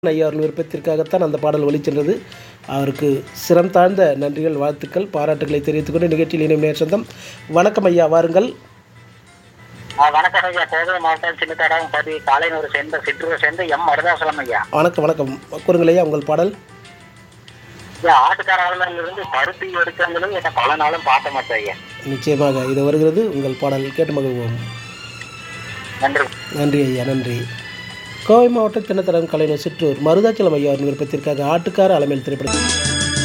ஐயா அவர்கள் விருப்பத்திற்காகத்தான் அந்த பாடல் ஒலிச்சென்றது அவருக்கு சிரம் தாழ்ந்த நன்றிகள் வாழ்த்துக்கள் பாராட்டுகளை தெரிவித்துக் கொண்டு நிகழ்ச்சியில் இணையும் நேர் சொந்தம் வணக்கம் ஐயா வாருங்கள் ஆ, வணக்கம் ஐயா கோவை மாவட்டம் சின்னத்தடாகம் பதி காலைநூறு சேர்ந்த சிற்றூர் சேர்ந்த எம் மருதாசலம் ஐயா வணக்கம் வணக்கம் கூறுங்கள் ஐயா உங்கள் பாடல் ஐயா ஆட்டுக்கார இருந்து பருத்தி எடுக்கிறவங்களும் என்ன பல நாளும் பார்த்த மாட்டேன் ஐயா நிச்சயமாக இது வருகிறது உங்கள் பாடல் கேட்டு மகிழ்வோம் நன்றி நன்றி ஐயா நன்றி கோவை மாவட்டம் தினத்தரம் கலைஞர் சிற்றூர் மருதாச்சலம் ஐயா அவர்கள் விருப்பத்திற்காக ஆட்டுக்கார அலமேல் திரைப்படத்தில்